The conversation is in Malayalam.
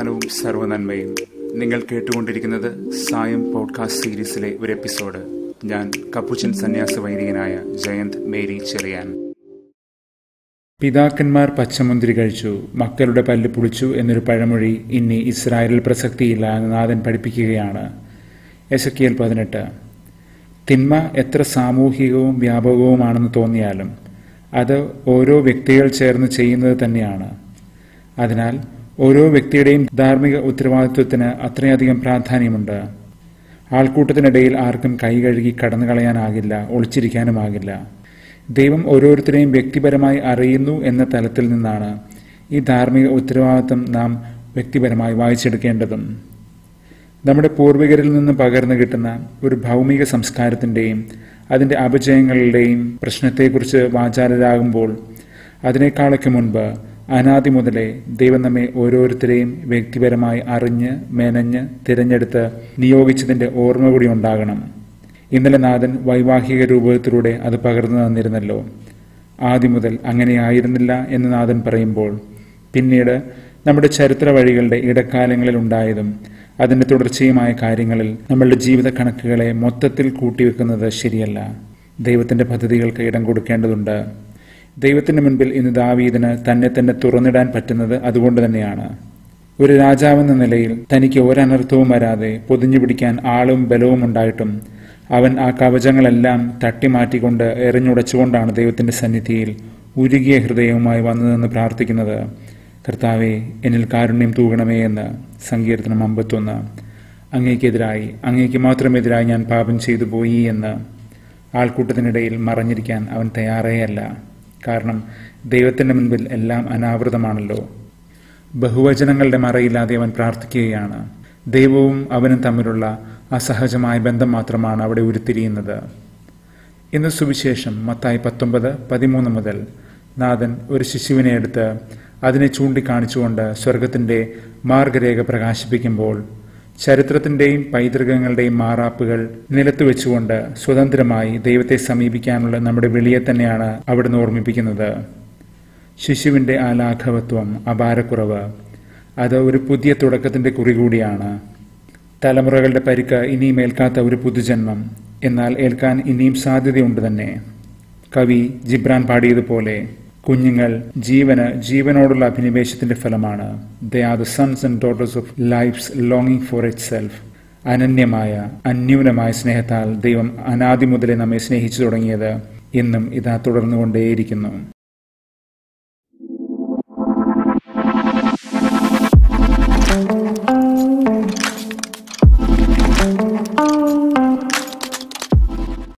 സമാധാനവും സർവനന്മയും നിങ്ങൾ കേട്ടുകൊണ്ടിരിക്കുന്നത് സായം പോഡ്കാസ്റ്റ് സീരീസിലെ ഒരു എപ്പിസോഡ് ഞാൻ കപ്പുച്ചൻ സന്യാസ വൈദികനായ ജയന്ത് മേരി ചെറിയാൻ പിതാക്കന്മാർ പച്ചമുന്തിരി കഴിച്ചു മക്കളുടെ പല്ല് പുളിച്ചു എന്നൊരു പഴമൊഴി ഇനി ഇസ്രായേലിൽ പ്രസക്തിയില്ല എന്ന് നാഥൻ പഠിപ്പിക്കുകയാണ് എസക്കിയൽ പതിനെട്ട് തിന്മ എത്ര സാമൂഹികവും വ്യാപകവുമാണെന്ന് തോന്നിയാലും അത് ഓരോ വ്യക്തികൾ ചേർന്ന് ചെയ്യുന്നത് തന്നെയാണ് അതിനാൽ ഓരോ വ്യക്തിയുടെയും ധാർമ്മിക ഉത്തരവാദിത്വത്തിന് അത്രയധികം പ്രാധാന്യമുണ്ട് ആൾക്കൂട്ടത്തിനിടയിൽ ആർക്കും കൈ കഴുകി കടന്നു കളയാനാകില്ല ഒളിച്ചിരിക്കാനുമാകില്ല ദൈവം ഓരോരുത്തരെയും വ്യക്തിപരമായി അറിയുന്നു എന്ന തലത്തിൽ നിന്നാണ് ഈ ധാർമ്മിക ഉത്തരവാദിത്വം നാം വ്യക്തിപരമായി വായിച്ചെടുക്കേണ്ടതും നമ്മുടെ പൂർവികരിൽ നിന്ന് പകർന്നു കിട്ടുന്ന ഒരു ഭൗമിക സംസ്കാരത്തിൻ്റെയും അതിൻ്റെ അപജയങ്ങളുടെയും പ്രശ്നത്തെക്കുറിച്ച് വാചാലരാകുമ്പോൾ അതിനേക്കാളൊക്കെ മുൻപ് അനാദി മുതലേ ദൈവം നമ്മെ ഓരോരുത്തരെയും വ്യക്തിപരമായി അറിഞ്ഞ് മെനഞ്ഞ് തിരഞ്ഞെടുത്ത് നിയോഗിച്ചതിൻ്റെ ഓർമ്മ കൂടി ഉണ്ടാകണം ഇന്നലെ നാഥൻ വൈവാഹിക രൂപത്തിലൂടെ അത് പകർന്നു തന്നിരുന്നല്ലോ ആദ്യം മുതൽ അങ്ങനെയായിരുന്നില്ല എന്ന് നാഥൻ പറയുമ്പോൾ പിന്നീട് നമ്മുടെ ചരിത്ര വഴികളുടെ ഇടക്കാലങ്ങളിൽ ഉണ്ടായതും അതിൻ്റെ തുടർച്ചയുമായ കാര്യങ്ങളിൽ നമ്മളുടെ ജീവിത കണക്കുകളെ മൊത്തത്തിൽ കൂട്ടിവെക്കുന്നത് ശരിയല്ല ദൈവത്തിൻ്റെ പദ്ധതികൾക്ക് ഇടം കൊടുക്കേണ്ടതുണ്ട് ദൈവത്തിന് മുൻപിൽ ഇന്ന് ദാവീദിന് തന്നെ തന്നെ തുറന്നിടാൻ പറ്റുന്നത് അതുകൊണ്ട് തന്നെയാണ് ഒരു രാജാവെന്ന നിലയിൽ തനിക്ക് ഒരനർത്ഥവും വരാതെ പൊതിഞ്ഞു പിടിക്കാൻ ആളും ബലവും ഉണ്ടായിട്ടും അവൻ ആ കവചങ്ങളെല്ലാം തട്ടിമാറ്റിക്കൊണ്ട് എറിഞ്ഞുടച്ചുകൊണ്ടാണ് ദൈവത്തിന്റെ സന്നിധിയിൽ ഉരുകിയ ഹൃദയവുമായി വന്നതെന്ന് പ്രാർത്ഥിക്കുന്നത് കർത്താവെ എന്നിൽ കാരുണ്യം തൂകണമേ എന്ന് സങ്കീർത്തനം അമ്പത്തൊന്ന് അങ്ങേക്കെതിരായി അങ്ങേക്ക് മാത്രമെതിരായി ഞാൻ പാപം ചെയ്തു പോയി എന്ന് ആൾക്കൂട്ടത്തിനിടയിൽ മറഞ്ഞിരിക്കാൻ അവൻ തയ്യാറേയല്ല കാരണം ദൈവത്തിന്റെ മുൻപിൽ എല്ലാം അനാവൃതമാണല്ലോ ബഹുവചനങ്ങളുടെ മറയില്ലാതെ അവൻ പ്രാർത്ഥിക്കുകയാണ് ദൈവവും അവനും തമ്മിലുള്ള അസഹജമായ ബന്ധം മാത്രമാണ് അവിടെ ഉരുത്തിരിയുന്നത് ഇന്ന് സുവിശേഷം മത്തായി പത്തൊമ്പത് പതിമൂന്ന് മുതൽ നാഥൻ ഒരു ശിശുവിനെ എടുത്ത് അതിനെ ചൂണ്ടിക്കാണിച്ചുകൊണ്ട് സ്വർഗത്തിന്റെ മാർഗരേഖ പ്രകാശിപ്പിക്കുമ്പോൾ ചരിത്രത്തിന്റെയും പൈതൃകങ്ങളുടെയും മാറാപ്പുകൾ നിലത്ത് വെച്ചുകൊണ്ട് സ്വതന്ത്രമായി ദൈവത്തെ സമീപിക്കാനുള്ള നമ്മുടെ വിളിയെ തന്നെയാണ് അവിടുന്ന് ഓർമ്മിപ്പിക്കുന്നത് ശിശുവിന്റെ ആ ലാഘവത്വം അപാരക്കുറവ് അത് ഒരു പുതിയ തുടക്കത്തിന്റെ കുറി കൂടിയാണ് തലമുറകളുടെ പരിക്ക് ഇനിയും ഏൽക്കാത്ത ഒരു പുതുജന്മം എന്നാൽ ഏൽക്കാൻ ഇനിയും സാധ്യതയുണ്ട് തന്നെ കവി ജിബ്രാൻ പാടിയതുപോലെ കുഞ്ഞുങ്ങൾ ജീവന് ജീവനോടുള്ള അഭിനിവേശത്തിന്റെ ഫലമാണ് the are the sons and daughters of life's ലോങ്ങിങ് ഫോർ ഇറ്റ് സെൽഫ് അനന്യമായ അന്യൂനമായ സ്നേഹത്താൽ ദൈവം അനാദി മുതലേ നമ്മെ സ്നേഹിച്ചു തുടങ്ങിയത് ഇന്നും ഇതാ തുടർന്നുകൊണ്ടേയിരിക്കുന്നു